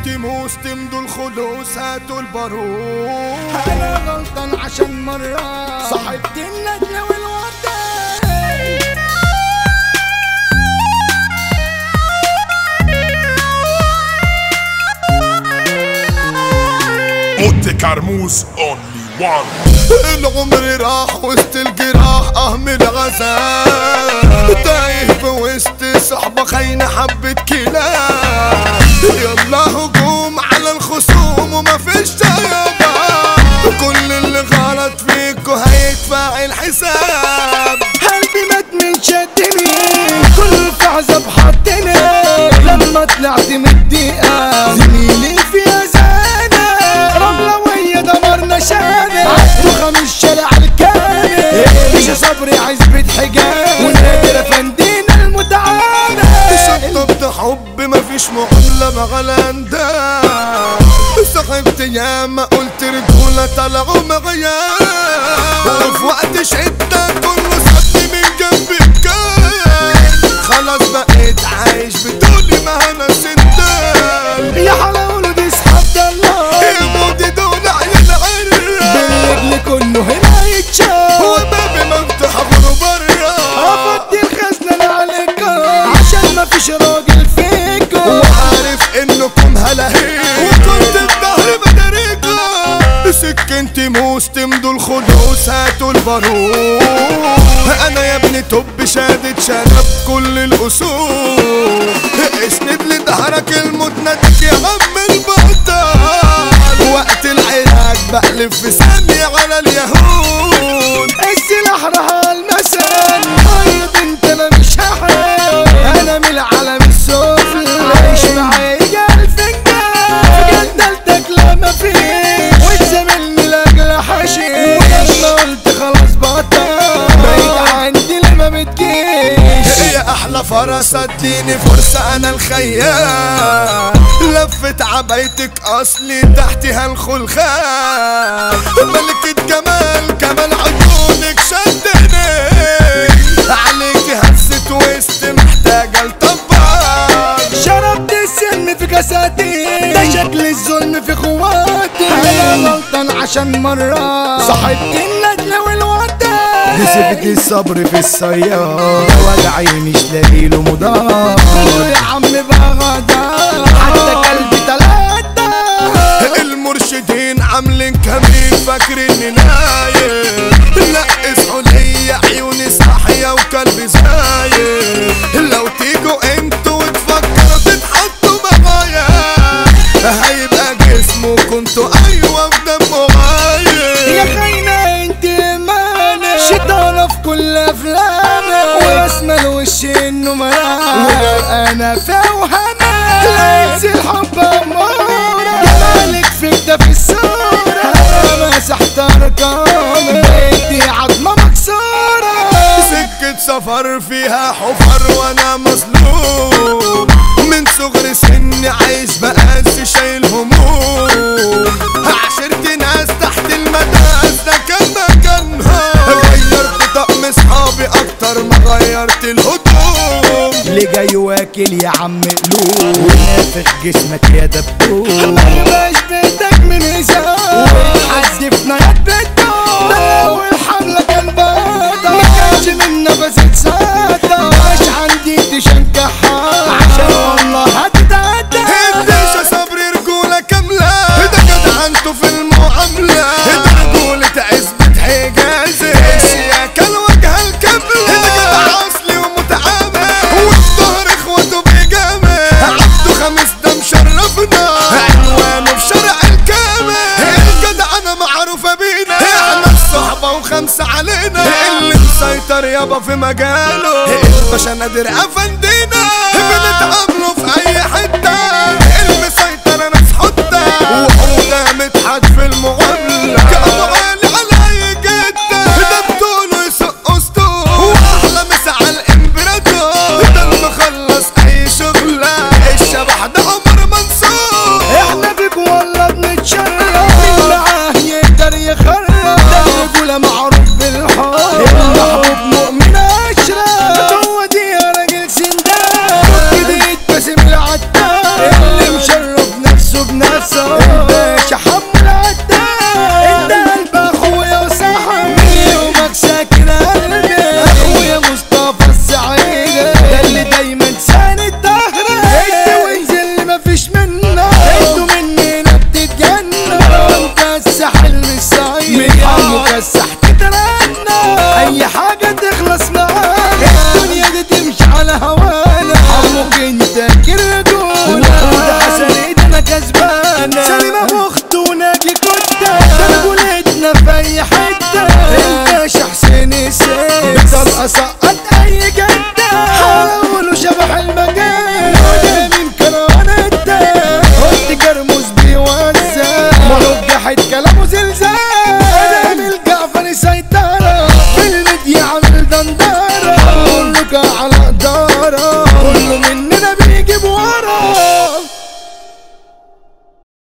تموس تمدوا الخلوص هاتوا البارود انا غلطان عشان مرة صاحبت النجلة والوردة اوتي كرموز اونلي وان العمر راح وسط الجراح اهمل غزال تايه في وسط صحبة خاينة حبة كلاب يلا هجوم على الخصوم وما فيش تيابة كل اللي غلط فيكو هيدفع الحساب قلبي مات من شدني كل في عذاب حطني لما طلعت من الدقيقة زميلي في أذانة رملة وهي دمرنا شانة عدوا خمس شارع الكامل مش صبري عزبة حجاب ونادر أفندينا المتعانة شطبت حب مفيش معاملة مغلندة صاحبت ياما قلت رجولة طلعوا مغياب وفي وقت شدة كله سابني من جنب الكام خلاص بقيت عايش بدون ما انا سندال يا حلاوة دي صحاب الله المودي دول عيال عرة بالرجل كله هنا يتشاف وبابي مفتوح غرو برا افضي الخزنة اللي عليكم عشان ما فيش راجل فيكم وعارف انكم هلاهيل وكنت بظهر بدريكم سكنتي موس تمدوا الخدوس هاتوا البارود انا يا ابني طب شادد شنب كل الاصول اسند لظهرك الموت ناديك يا عم البطل وقت العلاج بقلب في ثانية على اليهود السلاح رها المسان طيب انت انا مش هحاول انا من العالم السفلى عايش معايا الفنجان جدلتك لما فيش وتزاملني لاجل حشيش ولما قلت خلاص بطل بعيد عندي لما بتجيش يا احلى فرس اديني فرصة انا الخيال لفت عبايتك اصلي تحتها الخلخال ملكة جمال كمال عيونك شدني عليك هزت وسط محتاجة لطبال شربت السم في كاساتي ده شكل الظلم في خواتي انا غلطان عشان مرة صاحبت النجلة والودة كسبت الصبر في السيارة وجعي مش لاقي له مدار يا عم بقى غدار حتى قلبي تلاتة المرشدين عاملين كمين فاكريني نايم لا اصحوا ليا عيوني صاحية وقلبي زايم لو تيجوا انتوا وتفكروا تتحطوا معايا هيبقى جسمه كنتوا ايوه في دمه يا غايب خاينة انت مالك شيطانة في كل افلامك واسمى الوش انه ملاك انا فوهمك ليس الحب امورة جمالك فيك ده في الصورة انا مسحت ارقامك بيتي عظمة مكسورة سكة سفر فيها حفر وانا مظلوم من صغر سني عايش بقاس شايل هموم عشرت ناس تحت المداس ده كان مكانها غيرت طقم اصحابي اكتر ما غيرت الهدوم اللي جاي واكل يا عم قلوب ونافخ جسمك يا دبوب مرماش بيتك من هزار وحذفنا يا بيتو لو الحملة كان باطة ما كانش من نفسك ساطة مش عندي تشنكحها عشان والله هتتعدى الدشة صبري رجولة كاملة ده جدع انتوا في المعاملة ده رجولة عزبة حجازي الشياكة الوجه الكاملة ده جدع اصلي ومتعامل وفي ظهر اخواته بيجامل عبده خميس ده مشرفنا عنوانه في شارع الكامل الجدع انا معروفة بينا احنا الصحبة وخمسة علينا اللي مسيطر يابا في مجاله الباشا نادر افندينا